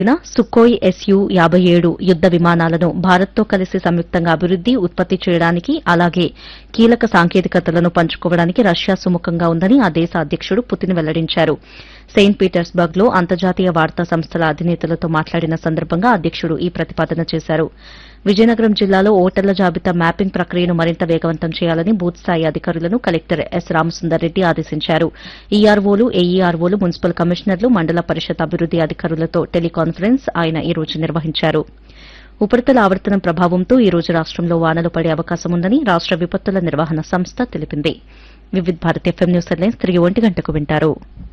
Sukhoi SU యాబై ఏడు యుద్ద విమానాలను భారత్తో కలిసి సంయుక్తంగా అభివృద్ది ఉత్పత్తి చేయడానికి అలాగే కీలక సాంకేతికతలను పంచుకోవడానికి రష్యా సుముఖంగా ఉందని ఆ దేశ అధ్యకుడు పుతిన్ వెల్లడించారు సెయింట్ పీటర్స్బర్గ్ లో అంతర్జాతీయ వార్తా సంస్థల అధినేతలతో మాట్లాడిన సందర్భంగా అధ్యకుడు ఈ ప్రతిపాదన చేశారు విజయనగరం జిల్లాలో ఓటర్ల జాబితా మ్యాపింగ్ ప్రక్రియను మరింత వేగవంతం చేయాలని బూత్ స్థాయి అధికారులను కలెక్టర్ ఎస్ రామసుందర్ రెడ్డి ఆదేశించారు ఈఆర్ఓలు ఏఈఆర్ఓలు మున్సిపల్ కమిషనర్లు మండల పరిషత్ అభివృద్ది అధికారులతో టెలికాన్ఫరెన్స్ ఆయన ఈ రోజు నిర్వహించారు ఉపరితల ఆవర్తనం ప్రభావంతో ఈ రోజు రాష్టంలో వానలు పడే అవకాశం ఉందని రాష్ట విపత్తుల నిర్వహణ సంస్థ తెలిపింది వివిధ భారత్ ఎఫ్ఎం న్యూస్ హెడ్లైన్స్ తిరిగి ఒంటి గంటకు వింటారు